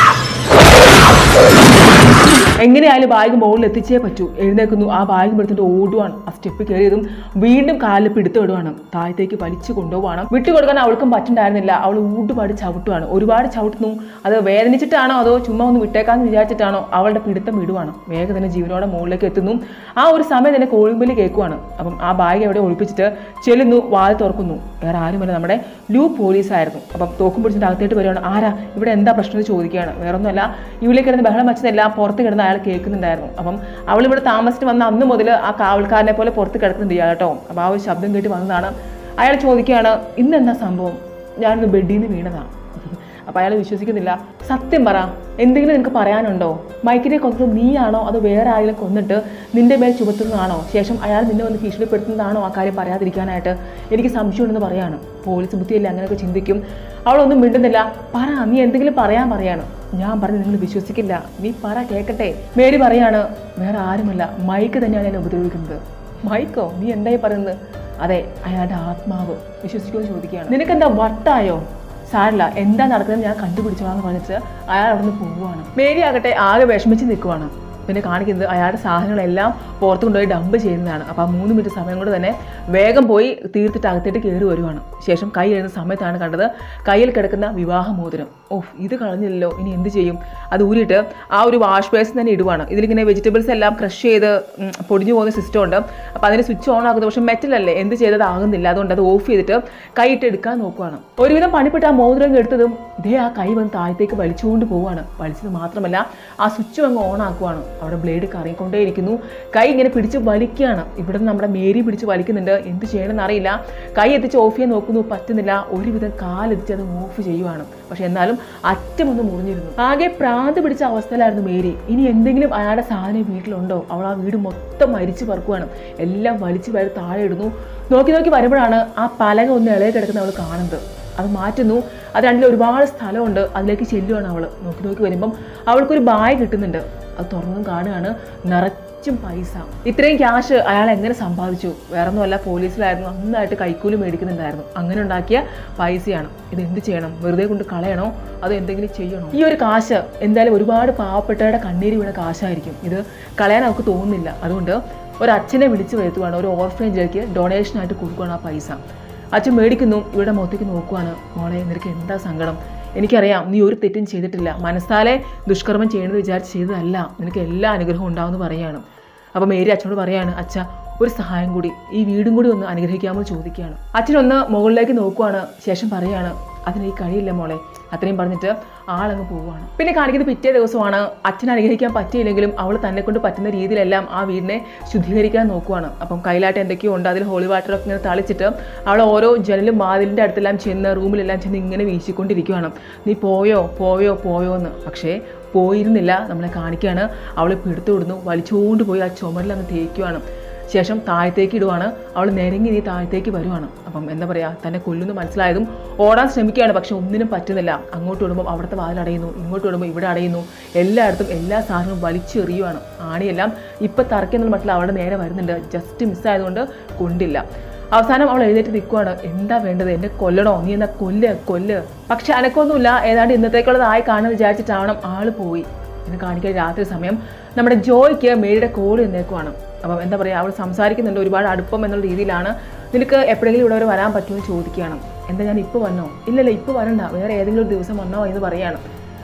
എങ്ങനെയായാലും ബാഗ് മുകളിൽ എത്തിച്ചേ പറ്റൂ എഴുന്നേക്കുന്നു ആ ബാഗ് എടുത്തിട്ട് ഓടുവാണ് ആ സ്റ്റെപ്പ് കയറിയതും വീണ്ടും കാലിൽ പിടുത്തമിടുവാണ് താഴത്തേക്ക് വലിച്ചു കൊണ്ടുപോവാണ് വിട്ടുകൊടുക്കാൻ അവൾക്കും പറ്റുണ്ടായിരുന്നില്ല അവൾ ഊടുപാട് ചവിട്ടുവാണ് ഒരുപാട് ചവിട്ടുന്നു അത് വേദനിച്ചിട്ടാണോ അതോ ചുമ്മാ ഒന്ന് വിട്ടേക്കാന്ന് വിചാരിച്ചിട്ടാണോ അവളുടെ പിടുത്തം വിടുവാണ് വേഗം തന്നെ ജീവനോടെ മുകളിലേക്ക് എത്തുന്നു ആ ഒരു സമയം തന്നെ കോളിമ്പലി കേൾക്കുവാണ് അപ്പം ആ ബാഗ് എവിടെ ഒളിപ്പിച്ചിട്ട് ചെല്ലുന്നു വാൽ തുറക്കുന്നു വേറെ ആരുമല്ല നമ്മുടെ ലൂ പോലീസായിരുന്നു അപ്പം തോക്കും പിടിച്ചിട്ട് അകത്തേട്ട് വരികയാണ് ആരാ ഇവിടെ എന്താ പ്രശ്നം എന്ന് ചോദിക്കുകയാണ് വേറൊന്നുമല്ല ഇവിടെ കിടന്ന് ബഹളം വെച്ചതെല്ലാം പുറത്ത് കിടന്ന് അയാൾ കേൾക്കുന്നുണ്ടായിരുന്നു അപ്പം അവൾ ഇവിടെ താമസിച്ച് വന്ന അന്ന് മുതൽ ആ കാവൽക്കാരനെ പോലെ പുറത്ത് കിടക്കുന്നുണ്ട് ഇയാൾ കേട്ടോ അപ്പോൾ ആ ഒരു ശബ്ദം കേട്ട് വന്നതാണ് അയാൾ ചോദിക്കുകയാണ് ഇന്ന് എന്താ സംഭവം ഞാനൊന്ന് ബെഡിൽ നിന്ന് വീണതാണ് അപ്പോൾ അയാൾ വിശ്വസിക്കുന്നില്ല സത്യം പറ എന്തെങ്കിലും നിനക്ക് പറയാനുണ്ടോ മൈക്കിനെ കൊന്നത് നീയാണോ അതോ വേറെ ആരെങ്കിലും കൊന്നിട്ട് നിന്റെ മേൽ ചുമത്തുന്നതാണോ ശേഷം അയാൾ നിന്നെ വന്ന് ഭീഷണിപ്പെടുത്തുന്നതാണോ ആ കാര്യം പറയാതിരിക്കാനായിട്ട് എനിക്ക് സംശയമുണ്ടെന്ന് പറയാണ് പോലീസ് ബുദ്ധിയല്ലേ അങ്ങനെയൊക്കെ ചിന്തിക്കും അവളൊന്നും മിണ്ടുന്നില്ല പറ നീ എന്തെങ്കിലും പറയാൻ പറയാണ് ഞാൻ പറഞ്ഞു നിങ്ങൾ വിശ്വസിക്കില്ല നീ പറ കേൾക്കട്ടെ മേരി പറയാണ് വേറെ ആരുമല്ല മൈക്ക് തന്നെയാണ് എന്നെ ഉപദ്രവിക്കുന്നത് മൈക്കോ നീ എന്തായി പറയുന്നത് അതെ അയാളുടെ ആത്മാവ് വിശ്വസിക്കുമെന്ന് ചോദിക്കുകയാണ് നിനക്കെന്താ വട്ടായോ സാരില്ല എന്താ നടക്കുന്നത് ഞാൻ കണ്ടുപിടിച്ചോളാന്ന് പറഞ്ഞിട്ട് അയാൾ അവിടെ നിന്ന് പോവുകയാണ് മേരി ആകട്ടെ ആകെ വിഷമിച്ച് നിൽക്കുവാണ് പിന്നെ കാണിക്കുന്നത് അയാളുടെ സാധനങ്ങളെല്ലാം പുറത്ത് കൊണ്ടുപോയി ഡംപ് ചെയ്യുന്നതാണ് അപ്പോൾ ആ മൂന്ന് മിനിറ്റ് സമയം കൊണ്ട് തന്നെ വേഗം പോയി തീർത്തിട്ട് അകത്തേട്ട് കയറി വരുവാണ് ശേഷം കൈ എഴുതുന്ന സമയത്താണ് കണ്ടത് കയ്യിൽ കിടക്കുന്ന വിവാഹ മോതിരം ഓഹ് ഇത് കളഞ്ഞില്ലല്ലോ ഇനി എന്ത് ചെയ്യും അത് ഊരിയിട്ട് ആ ഒരു വാഷ് ബേസിൽ തന്നെ ഇടുവാണ് ഇതിലിങ്ങനെ വെജിറ്റബിൾസ് എല്ലാം ക്രഷ് ചെയ്ത് ഉം, പൊടിഞ്ഞു പോകുന്ന സിസ്റ്റം ഉണ്ട് അപ്പോൾ അതിന് സ്വിച്ച് ഓൺ ആക്കുന്നത് പക്ഷേ മെറ്റലല്ലേ എന്ത് ചെയ്തത് ആകുന്നില്ല അതുകൊണ്ട് അത് ഓഫ് ചെയ്തിട്ട് കൈയിട്ട് എടുക്കാൻ നോക്കുവാണ് ഒരുവിധം പണിപ്പെട്ട് ആ മോതിരം എടുത്തതും ഇതേ ആ കൈ വന്ന് താഴത്തേക്ക് വലിച്ചുകൊണ്ട് പോവുകയാണ് വലിച്ചത് മാത്രമല്ല ആ സ്വിച്ച് അങ്ങ് ഓൺ ആക്കുവാണ് അവിടെ ബ്ലേഡ് കറങ്ങിക്കൊണ്ടേയിരിക്കുന്നു കൈ ഇങ്ങനെ പിടിച്ച് വലിക്കുകയാണ് ഇവിടെ നിന്ന് നമ്മുടെ മേരി പിടിച്ച് വലിക്കുന്നുണ്ട് എന്ത് ചെയ്യണമെന്ന് അറിയില്ല കൈ എത്തിച്ച് ഓഫ് ചെയ്യാൻ നോക്കുന്നു പറ്റുന്നില്ല ഒരുവിധം കാലെത്തിച്ച് അത് ഓഫ് ചെയ്യുവാണ് പക്ഷെ എന്നാലും അറ്റമൊന്ന് മുറിഞ്ഞിരുന്നു ആകെ പ്രാന്ത് പിടിച്ച അവസ്ഥയിലായിരുന്നു മേരി ഇനി എന്തെങ്കിലും അയാളുടെ സാധനം വീട്ടിലുണ്ടോ അവൾ ആ വീട് മൊത്തം മരിച്ചു പറക്കുവാണ് എല്ലാം വലിച്ചു വാരി താഴെ ഇടുന്നു നോക്കി നോക്കി വരുമ്പോഴാണ് ആ പലക ഒന്ന് ഇളയെ കിടക്കുന്ന അവൾ കാണുന്നത് അത് മാറ്റുന്നു അത് രണ്ടിൽ ഒരുപാട് സ്ഥലമുണ്ട് അതിലേക്ക് ചെല്ലുവാണ് അവൾ നോക്കി നോക്കി വരുമ്പം അവൾക്കൊരു ബായ് കിട്ടുന്നുണ്ട് അത് തുറന്നും കാണുകയാണ് നിറച്ചും പൈസ ഇത്രയും ക്യാഷ് അയാൾ എങ്ങനെ സമ്പാദിച്ചു വേറെ ഒന്നുമല്ല പോലീസിലായിരുന്നു നന്നായിട്ട് കൈക്കൂലി മേടിക്കുന്നുണ്ടായിരുന്നു അങ്ങനെ ഉണ്ടാക്കിയ പൈസയാണ് ഇത് എന്ത് ചെയ്യണം വെറുതെ കൊണ്ട് കളയണോ അതോ എന്തെങ്കിലും ചെയ്യണോ ഈ ഒരു കാശ് എന്തായാലും ഒരുപാട് പാവപ്പെട്ടവരുടെ കണ്ണീര് വീണ കാശായിരിക്കും ഇത് കളയാൻ അവർക്ക് തോന്നുന്നില്ല അതുകൊണ്ട് ഒരു അച്ഛനെ വിളിച്ചു വരുത്തുവാണ് ഒരു ഓർഫനേജിലേക്ക് ഡൊണേഷനായിട്ട് കൊടുക്കുകയാണ് ആ പൈസ അച്ഛൻ മേടിക്കുന്നു ഇവിടെ മുഖത്തേക്ക് നോക്കുവാണ് മോളെ നിനക്ക് എന്താ സങ്കടം എനിക്കറിയാം നീ ഒരു തെറ്റും ചെയ്തിട്ടില്ല മനസ്സാലെ ദുഷ്കർമ്മം ചെയ്യണമെന്ന് വിചാരിച്ച് ചെയ്തതല്ല നിനക്ക് എല്ലാ അനുഗ്രഹവും ഉണ്ടാവുമെന്ന് പറയാണ് അപ്പോൾ മേരി അച്ഛനോട് പറയാണ് അച്ഛ ഒരു സഹായം കൂടി ഈ വീടും കൂടി ഒന്ന് അനുഗ്രഹിക്കാമോ എന്ന് ചോദിക്കുകയാണ് അച്ഛനൊന്ന് മുകളിലേക്ക് നോക്കുവാണ് ശേഷം പറയാണ് അതിന് ഈ കഴിയില്ല മോളെ അത്രയും പറഞ്ഞിട്ട് ആളങ്ങ് പോവുകയാണ് പിന്നെ കാണിക്കുന്നത് പിറ്റേ ദിവസമാണ് അച്ഛൻ അനുഗ്രഹിക്കാൻ പറ്റിയില്ലെങ്കിലും അവൾ തന്നെ കൊണ്ട് പറ്റുന്ന രീതിയിലെല്ലാം ആ വീടിനെ ശുദ്ധീകരിക്കാൻ നോക്കുവാണ് അപ്പം കയ്യിലായിട്ട് എന്തൊക്കെയോ ഉണ്ട് അതിൽ ഹോളി വാട്ടറൊക്കെ ഇങ്ങനെ തളിച്ചിട്ട് അവൾ ഓരോ ജനലും വാതിലിൻ്റെ അടുത്തെല്ലാം ചെന്ന് റൂമിലെല്ലാം ചെന്ന് ഇങ്ങനെ വീശിക്കൊണ്ടിരിക്കുകയാണ് നീ പോയോ പോയോ പോയോ എന്ന് പക്ഷേ പോയിരുന്നില്ല നമ്മളെ കാണിക്കുകയാണ് അവളെ പിടുത്തുവിടുന്നു വലിച്ചുകൊണ്ട് പോയി ആ ചുമരിലങ്ങ് തേക്കുവാണ് ശേഷം താഴത്തേക്ക് ഇടുവാണ് അവൾ നിരങ്ങി നീ താഴത്തേക്ക് വരുവാണ് അപ്പം എന്താ പറയുക തന്നെ കൊല്ലുന്നു മനസ്സിലായതും ഓടാൻ ശ്രമിക്കുകയാണ് പക്ഷെ ഒന്നിനും പറ്റുന്നില്ല അങ്ങോട്ട് വിടുമ്പോൾ അവിടുത്തെ വാതിൽ അടയുന്നു ഇങ്ങോട്ട് വിടുമ്പോൾ ഇവിടെ അടയുന്നു എല്ലായിടത്തും എല്ലാ സാധനവും വലിച്ചെറിയുവാണ് ആണിയെല്ലാം ഇപ്പം തറയ്ക്കെന്നുള്ള മട്ടിൽ അവിടെ നേരെ വരുന്നുണ്ട് ജസ്റ്റ് മിസ്സായതുകൊണ്ട് കൊണ്ടില്ല അവസാനം അവൾ എഴുന്നേറ്റ് നിൽക്കുവാണ് എന്താ വേണ്ടത് എന്നെ കൊല്ലണോ നീ എന്നാ കൊല്ല് കൊല്ല് പക്ഷെ അനക്കൊന്നുമില്ല ഏതാണ്ട് ഇന്നത്തേക്കുള്ളതായി കാണുമെന്ന് വിചാരിച്ചിട്ടാവണം ആള് പോയി ഇന്ന് കാണിക്കാൻ രാത്രി സമയം നമ്മുടെ ജോയ്ക്ക് മേരിയുടെ കോൾ എന്നേക്കുവാണ് അപ്പം എന്താ പറയുക അവൾ സംസാരിക്കുന്നുണ്ട് ഒരുപാട് അടുപ്പം എന്നുള്ള രീതിയിലാണ് നിനക്ക് എപ്പോഴെങ്കിലും ഇവിടെ വരെ വരാൻ പറ്റുമോ എന്ന് ചോദിക്കുകയാണ് എന്താ ഞാൻ ഇപ്പോൾ വന്നോ ഇല്ലല്ല ഇപ്പോൾ വരണ്ട വേറെ ഏതെങ്കിലും ഒരു ദിവസം വന്നോ എന്ന് പറയാണ്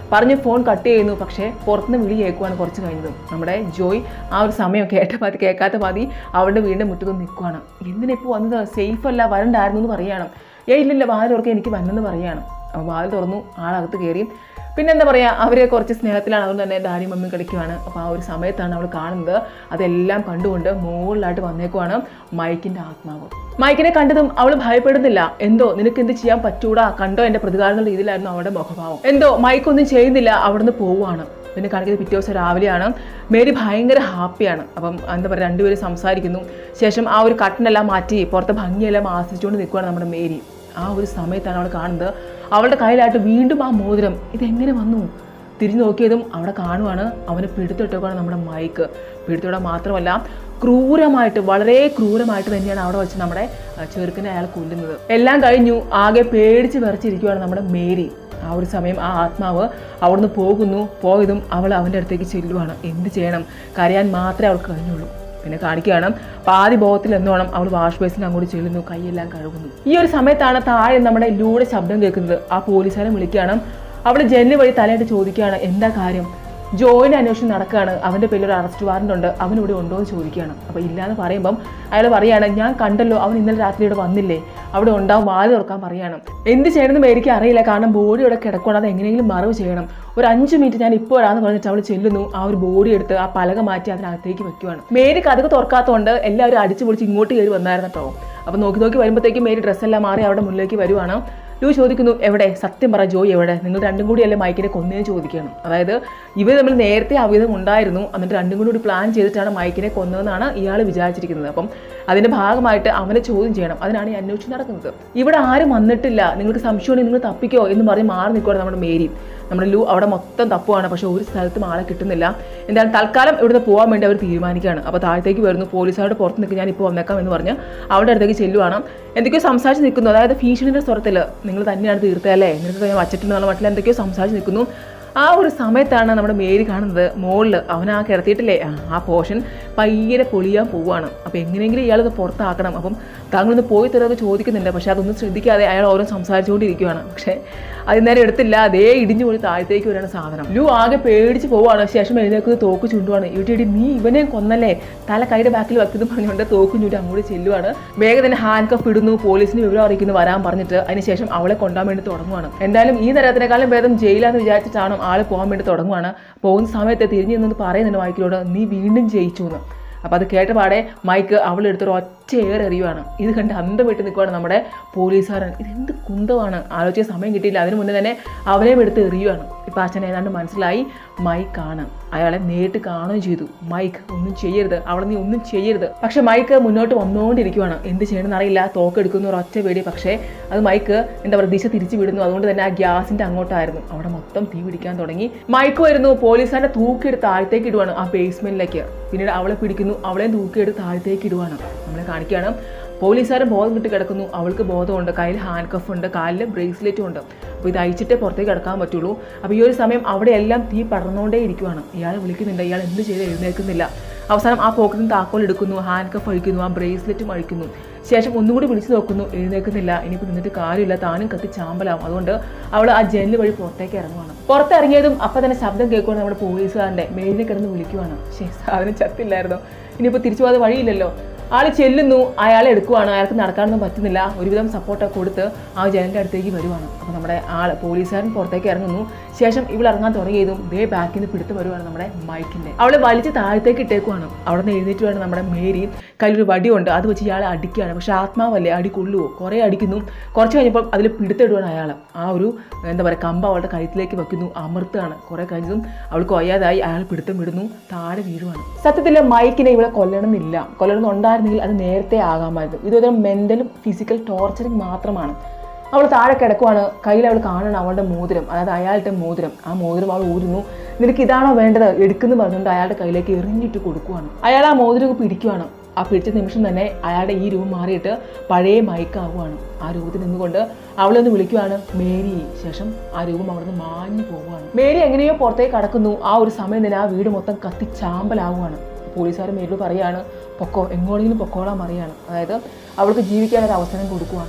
പറഞ്ഞ് ഫോൺ കട്ട് ചെയ്യുന്നു പക്ഷേ പുറത്തുനിന്ന് വിളി കേൾക്കുവാണ് കുറച്ച് കഴിഞ്ഞത് നമ്മുടെ ജോയ് ആ ഒരു സമയം കേട്ട പാതി കേൾക്കാത്ത പാതി അവളുടെ വീടിൻ്റെ മുറ്റത്ത് നിൽക്കുവാണ് എന്തിനിപ്പോൾ വന്നത് സേഫ് അല്ല വരണ്ടായിരുന്നു എന്ന് പറയാണ് ഏ ഇല്ലില്ല വാതിൽ തുറക്കാൻ എനിക്ക് വന്നെന്ന് പറയാണ് അപ്പോൾ വാതിൽ തുറന്നു ആളകത്ത് കയറി പിന്നെ എന്താ പറയുക അവർ കുറച്ച് സ്നേഹത്തിലാണ് അതുകൊണ്ട് തന്നെ ഡാഡി മമ്മി കളിക്കുവാണ് അപ്പോൾ ആ ഒരു സമയത്താണ് അവൾ കാണുന്നത് അതെല്ലാം കണ്ടുകൊണ്ട് മുകളിലായിട്ട് വന്നേക്കുവാണ് മൈക്കിൻ്റെ ആത്മാവ് മൈക്കിനെ കണ്ടതും അവൾ ഭയപ്പെടുന്നില്ല എന്തോ നിനക്ക് എന്ത് ചെയ്യാൻ പറ്റൂടാ കണ്ടോ എൻ്റെ പ്രതികാരം എന്നുള്ള രീതിയിലായിരുന്നു അവളുടെ മുഖഭാവം എന്തോ മൈക്കൊന്നും ചെയ്യുന്നില്ല അവിടുന്ന് പോവുകയാണ് പിന്നെ കാണിക്കുന്നത് പിറ്റേ ദിവസം രാവിലെയാണ് മേരി ഭയങ്കര ഹാപ്പിയാണ് അപ്പം എന്താ പറയുക രണ്ടുപേരും സംസാരിക്കുന്നു ശേഷം ആ ഒരു കട്ടനെല്ലാം മാറ്റി പുറത്തെ ഭംഗിയെല്ലാം ആസ്വദിച്ചുകൊണ്ട് നിൽക്കുകയാണ് നമ്മുടെ മേരി ആ ഒരു സമയത്താണ് അവൾ കാണുന്നത് അവളുടെ കയ്യിലായിട്ട് വീണ്ടും ആ മോതിരം ഇതെങ്ങനെ വന്നു തിരിഞ്ഞു നോക്കിയതും അവിടെ കാണുവാണ് അവന് പിടുത്തിട്ടൊക്കെയാണ് നമ്മുടെ മൈക്ക് പിടുത്തോടെ മാത്രമല്ല ക്രൂരമായിട്ട് വളരെ ക്രൂരമായിട്ട് തന്നെയാണ് അവിടെ വെച്ച് നമ്മുടെ ആ, ചെറുക്കനെ അയാൾ കൊല്ലുന്നത് എല്ലാം കഴിഞ്ഞു ആകെ പേടിച്ച് വിറച്ചിരിക്കുവാണ് നമ്മുടെ മേരി ആ ഒരു സമയം ആ ആത്മാവ് അവിടുന്ന് പോകുന്നു പോയതും അവൾ അവൻ്റെ അടുത്തേക്ക് ചെല്ലുവാണ് എന്ത് ചെയ്യണം കരയാൻ മാത്രമേ അവൾക്ക് കഴിഞ്ഞുള്ളൂ പിന്നെ കാണിക്കുകയാണ് പാതി ബോധത്തിൽ എന്നോണം അവൾ വാഷ് ബേസിന് അങ്ങോട്ട് ചെല്ലുന്നു കൈയെല്ലാം കഴുകുന്നു ഈ ഒരു സമയത്താണ് താഴെ നമ്മുടെ ലൂടെ ശബ്ദം കേൾക്കുന്നത് ആ പോലീസുകാരൻ വിളിക്കുകയാണ് അവൾ ജനല് വഴി തലയിട്ട് ചോദിക്കുകയാണ് എന്താ കാര്യം ജോയിന് അന്വേഷണം നടക്കുകയാണ് അവൻ്റെ പേരിൽ ഒരു അറസ്റ്റ് വാറണ്ട് ഉണ്ട് അവൻ ഇവിടെ ഉണ്ടോ എന്ന് ചോദിക്കുകയാണ് അപ്പോൾ ഇല്ലാന്ന് പറയുമ്പം അയാൾ പറയാണ് ഞാൻ കണ്ടല്ലോ അവൻ ഇന്നലെ രാത്രി ഇവിടെ വന്നില്ലേ അവിടെ ഉണ്ടാവും വാല് തുറക്കാൻ പറയാണ് എന്ത് ചെയ്യണമെന്ന് എനിക്ക് അറിയില്ല കാരണം ബോഡി ഇവിടെ കിടക്കണം അത് എങ്ങനെയെങ്കിലും മറവ് ചെയ്യണം ഒരു അഞ്ച് മിനിറ്റ് ഞാൻ ഇപ്പോൾ വരാമെന്ന് പറഞ്ഞിട്ട് അവൾ ചെല്ലുന്നു ആ ഒരു ബോഡി എടുത്ത് ആ പലക മാറ്റി അതിനകത്തേക്ക് വെക്കുവാണ് മേരി കഥക് തുറക്കാത്തതുകൊണ്ട് എല്ലാവരും അടിച്ചു പൊളിച്ച് ഇങ്ങോട്ട് കയറി വന്നായിരുന്നു കേട്ടോ അപ്പോൾ നോക്കി നോക്കി വരുമ്പോഴത്തേക്കും മേരി ഡ്രസ്സെല്ലാം മാറി അവിടെ മുന്നിലേക്ക് വരുവാണ് ലൂ ചോദിക്കുന്നു എവിടെ സത്യം പറ ജോയി എവിടെ നിങ്ങൾ രണ്ടും കൂടിയല്ലേ മൈക്കിനെ കൊന്നതെന്ന് ചോദിക്കുകയാണ് അതായത് ഇവർ തമ്മിൽ നേരത്തെ അവിധം ഉണ്ടായിരുന്നു എന്നിട്ട് രണ്ടും കൂടി പ്ലാൻ ചെയ്തിട്ടാണ് മൈക്കിനെ കൊന്നതെന്നാണ് ഇയാൾ വിചാരിച്ചിരിക്കുന്നത് അപ്പം അതിന്റെ ഭാഗമായിട്ട് അവനെ ചോദ്യം ചെയ്യണം അതിനാണ് ഈ അന്വേഷണം നടക്കുന്നത് ഇവിടെ ആരും വന്നിട്ടില്ല നിങ്ങൾക്ക് സംശയമുണ്ടെങ്കിൽ നിങ്ങൾ തപ്പിക്കോ എന്ന് പറഞ്ഞ് മാറി നിൽക്കുകയാണ് നമ്മുടെ മേരി നമ്മുടെ ലു അവിടെ മൊത്തം തപ്പുവാണ് പക്ഷേ ഒരു സ്ഥലത്തും ആളെ കിട്ടുന്നില്ല എന്തായാലും തൽക്കാലം ഇവിടുന്ന് പോകാൻ വേണ്ടി അവർ തീരുമാനിക്കുകയാണ് അപ്പോൾ താഴത്തേക്ക് വരുന്നു പോലീസുകാരുടെ പുറത്ത് നിൽക്കുക ഞാൻ ഇപ്പോൾ വന്നേക്കാം എന്ന് പറഞ്ഞ് അവിടെ അടുത്തേക്ക് ചെല്ലുവാണ് എന്തൊക്കെയോ സംസാരിച്ച് നിൽക്കുന്നു അതായത് ഭീഷണിയുടെ സ്വരത്തിൽ നിങ്ങൾ തന്നെയാണ് തീർത്തല്ലേ നിങ്ങൾക്ക് ഞാൻ വച്ചിട്ടുണ്ടെന്നുള്ള മട്ടിൽ എന്തൊക്കെയോ സംസാരിച്ച് നിൽക്കുന്നു ആ ഒരു സമയത്താണ് നമ്മുടെ മേരി കാണുന്നത് മുകളിൽ അവൻ ആ കിടത്തിയിട്ടില്ലേ ആ, ആ പോർഷൻ പയ്യരെ പൊളിയാൻ പോവുകയാണ് അപ്പോൾ എങ്ങനെയെങ്കിലും ഇയാളത് പുറത്താക്കണം അപ്പം താങ്കളൊന്ന് പോയി തരുമൊക്കെ ചോദിക്കുന്നുണ്ട് പക്ഷേ അതൊന്നും ശ്രദ്ധിക്കാതെ അയാൾ ഓരോ സംസാരിച്ചുകൊണ്ടിരിക്കുകയാണ് പക്ഷേ അത് നേരെ എടുത്തില്ല അതേ ഇടിഞ്ഞു പോയി താഴത്തേക്ക് വരാണ് സാധനം ലു ആകെ പേടിച്ച് പോവാണ് ശേഷം എഴുന്നേക്കുന്നത് തോക്ക് ചുണ്ടുവാണ് ഇടി ഇടി നീ ഇവനെ കൊന്നല്ലേ തല കൈയുടെ ബാക്കിൽ വെക്കുന്നത് പറഞ്ഞുകൊണ്ട് തോക്ക് ചൂണ്ടി അങ്ങോട്ട് ചെല്ലുവാണ് വേഗം തന്നെ ഹാൻഡ് കഫ് ഇടുന്നു പോലീസിന് വിവരം അറിയിക്കുന്നു വരാൻ പറഞ്ഞിട്ട് അതിനുശേഷം അവളെ കൊണ്ടാൻ വേണ്ടി തുടങ്ങുവാണ് എന്തായാലും ഈ തരത്തിനേക്കാളും ഭേദം ജയിലാന്ന് വിചാരിച്ചിട്ടാണ് ആള് പോകാൻ വേണ്ടി തുടങ്ങുവാണ് പോകുന്ന സമയത്ത് തിരിഞ്ഞു നിന്ന് പറയുന്നുണ്ട് മൈക്കിലോട് നീ വീണ്ടും ജയിച്ചു എന്ന് അപ്പോൾ അത് കേട്ട പാടെ മൈക്ക് അവളെടുത്തൊരു ഒറ്റ ഏറെ എറിയുവാണ് ഇത് കണ്ട് അന്തം വിട്ട് നിൽക്കുവാണ് നമ്മുടെ പോലീസുകാരൻ ഇതെന്ത് കുന്തമാണ് ആലോചിച്ച സമയം കിട്ടിയില്ല അതിന് മുന്നേ തന്നെ അവനെയും എടുത്ത് എറിയുവാണ് ഇപ്പം അച്ഛൻ ഏതാണ്ട് മനസ്സിലായി മൈക്കാണ് അയാളെ നേരിട്ട് കാണുകയും ചെയ്തു മൈക്ക് ഒന്നും ചെയ്യരുത് അവളെ നീ ഒന്നും ചെയ്യരുത് പക്ഷെ മൈക്ക് മുന്നോട്ട് വന്നുകൊണ്ടിരിക്കുവാണ് എന്ത് ചെയ്യണമെന്ന് അറിയില്ല തോക്ക് എടുക്കുന്ന ഒരു ഒറ്റ പേടി പക്ഷേ അത് മൈക്ക് എന്താ പറയുക ദിശ തിരിച്ചു വിടുന്നു അതുകൊണ്ട് തന്നെ ആ ഗ്യാസിന്റെ അങ്ങോട്ടായിരുന്നു അവിടെ മൊത്തം തീ പിടിക്കാൻ തുടങ്ങി മൈക്ക് വരുന്നു പോലീസുകാരനെ തൂക്കിയെടുത്ത് താഴത്തേക്ക് ഇടുവാണ് ആ ബേസ്മെന്റിലേക്ക് പിന്നീട് അവളെ പിടിക്കുന്നു അവളെയും തൂക്കിയെടുത്ത് താഴത്തേക്ക് ഇടുവാണ് നമ്മളെ കാണിക്കുകയാണ് പോലീസുകാരൻ ബോധം കിട്ടി കിടക്കുന്നു അവൾക്ക് ബോധമുണ്ട് കയ്യിൽ ഹാൻഡ് കഫ് ഉണ്ട് കാലിൽ ബ്രേസ്ലെറ്റും ഉണ്ട് അപ്പോൾ ഇത് അയച്ചിട്ടേ പുറത്തേക്ക് കിടക്കാൻ പറ്റുള്ളൂ അപ്പോൾ ഈ ഒരു സമയം അവിടെ എല്ലാം തീ പടർന്നുകൊണ്ടേ ഇരിക്കുവാണ് ഇയാൾ വിളിക്കുന്നുണ്ട് ഇയാൾ എന്ത് ചെയ്ത് എഴുന്നേൽക്കുന്നില്ല അവസാനം ആ പോക്കറ്റിൽ നിന്ന് താക്കോൽ എടുക്കുന്നു ഹാൻഡ് കഫ് അഴിക്കുന്നു ആ ബ്രേസ്ലെറ്റും അഴിക്കുന്നു ശേഷം ഒന്നുകൂടി വിളിച്ചു നോക്കുന്നു എഴുന്നേൽക്കുന്നില്ല ഇനിയിപ്പോൾ നിന്നിട്ട് കാര്യമില്ല താനും കത്തി ചാമ്പലാവും അതുകൊണ്ട് അവൾ ആ ജനല് വഴി പുറത്തേക്ക് ഇറങ്ങുവാണ് പുറത്തിറങ്ങിയതും അപ്പം തന്നെ ശബ്ദം കേൾക്കുവാണ് നമ്മുടെ പോലീസുകാരൻ്റെ മേലിൽ കിടന്ന് വിളിക്കുവാണ് ശേ സാധനം ചത്തില്ലായിരുന്നോ ഇനിയിപ്പോൾ തിരിച്ചു പോകാതെ വഴിയില്ലല്ലോ ആൾ ചെല്ലുന്നു അയാളെ എടുക്കുവാണ് അയാൾക്ക് നടക്കാനൊന്നും പറ്റുന്നില്ല ഒരുവിധം സപ്പോർട്ടൊക്കെ കൊടുത്ത് ആ ജനലിൻ്റെ അടുത്തേക്ക് വരുവാണ് അപ്പോൾ നമ്മുടെ ആൾ പോലീസുകാരൻ പുറത്തേക്ക് ഇറങ്ങുന്നു ശേഷം ഇവൾ ഇറങ്ങാൻ തുടങ്ങിയതും ദേ ബാക്കിൽ നിന്ന് പിടുത്ത് വരുവാണ് നമ്മുടെ മൈക്കിൻ്റെ അവളെ വലിച്ച് താഴത്തേക്ക് ഇട്ടേക്കുവാണ് അവിടെ നിന്ന് എഴുന്നേറ്റ് വേണം നമ്മുടെ മേരി കയ്യിലൊരു വടിയുണ്ട് അത് വെച്ച് ഇയാളെ അടിക്കുകയാണ് പക്ഷെ ആത്മാവല്ലേ അടി കൊള്ളുവോ കുറേ അടിക്കുന്നു കുറച്ച് കഴിഞ്ഞപ്പോൾ അതിൽ പിടുത്തിടുവാണ് അയാൾ ആ ഒരു എന്താ പറയുക കമ്പ് അവളുടെ കഴുത്തിലേക്ക് വെക്കുന്നു അമർത്താണ് കുറേ കഴിഞ്ഞതും അവൾക്ക് വയ്യാതായി അയാൾ പിടുത്തം വിടുന്നു താഴെ വീഴുവാണ് സത്യത്തിൽ മൈക്കിനെ ഇവളെ കൊല്ലണമെന്നില്ല കൊല്ലണമെന്നുണ്ടായിരുന്നെങ്കിൽ അത് നേരത്തെ ആകാമായിരുന്നു ഇതൊരു മെൻ്റലും ഫിസിക്കൽ ടോർച്ചറിങ് മാത്രമാണ് അവൾ താഴെ കിടക്കുവാണ് കയ്യിൽ അവൾ കാണണം അവളുടെ മോതിരം അതായത് അയാളുടെ മോതിരം ആ മോതിരം അവൾ ഊരുന്നു നിനക്ക് ഇതാണോ വേണ്ടത് എടുക്കുന്നു പറഞ്ഞുകൊണ്ട് അയാളുടെ കയ്യിലേക്ക് എറിഞ്ഞിട്ട് കൊടുക്കുവാണ് അയാൾ ആ മോതിരം പിടിക്കുവാണ് ആ പിടിച്ച നിമിഷം തന്നെ അയാളുടെ ഈ രൂപം മാറിയിട്ട് പഴയ മയക്കാവുകയാണ് ആ രൂപത്തിൽ നിന്നുകൊണ്ട് അവളൊന്ന് വിളിക്കുവാണ് മേരി ശേഷം ആ രൂപം അവിടുന്ന് മാഞ്ഞു പോവുകയാണ് മേരി എങ്ങനെയോ പുറത്തേക്ക് കടക്കുന്നു ആ ഒരു സമയം തന്നെ ആ വീട് മൊത്തം കത്തി ചാമ്പലാവുകയാണ് പോലീസുകാർ മേരിയോട് പറയാണ് പൊക്കോ എങ്ങോടെങ്കിലും പൊക്കോളാൻ പറയാണ് അതായത് അവൾക്ക് ജീവിക്കാൻ ഒരു അവസരം കൊടുക്കുവാണ്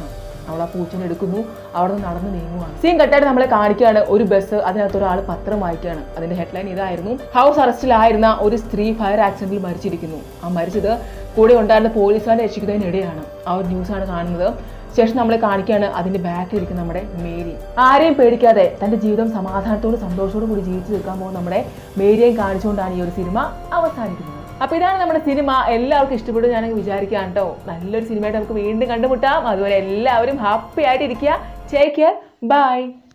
അവൾ ആ പൂച്ചനെ എടുക്കുന്നു അവിടെ നിന്ന് നടന്ന് നീങ്ങുകയാണ് സീൻ കട്ടായിട്ട് നമ്മളെ കാണിക്കുകയാണ് ഒരു ബസ് അതിനകത്ത് ഒരാൾ പത്രം വായിക്കുകയാണ് അതിന്റെ ഹെഡ്ലൈൻ ഇതായിരുന്നു ഹൗസ് അറസ്റ്റിലായിരുന്ന ഒരു സ്ത്രീ ഫയർ ആക്സിഡന്റിൽ മരിച്ചിരിക്കുന്നു ആ മരിച്ചത് കൂടെ ഉണ്ടായിരുന്ന പോലീസുകാരെ രക്ഷിക്കുന്നതിനിടെയാണ് ആ ഒരു ന്യൂസാണ് കാണുന്നത് ശേഷം നമ്മളെ കാണിക്കുകയാണ് അതിന്റെ ബാക്കിൽ ഇരിക്കുന്ന നമ്മുടെ മേരി ആരെയും പേടിക്കാതെ തന്റെ ജീവിതം സമാധാനത്തോട് സന്തോഷത്തോടു കൂടി ജീവിച്ചു തീർക്കാൻ പോകുന്ന നമ്മുടെ മേരിയെയും കാണിച്ചുകൊണ്ടാണ് ഈ ഒരു സിനിമ അവസാനിക്കുന്നത് അപ്പൊ ഇതാണ് നമ്മുടെ സിനിമ എല്ലാവർക്കും ഇഷ്ടപ്പെടും ഞാൻ വിചാരിക്കാം കേട്ടോ നല്ലൊരു സിനിമയായിട്ട് നമുക്ക് വീണ്ടും കണ്ടുമുട്ടാം അതുപോലെ എല്ലാവരും ഹാപ്പി ആയിട്ട് ഇരിക്കുക ടേക്ക് കെയർ ബൈ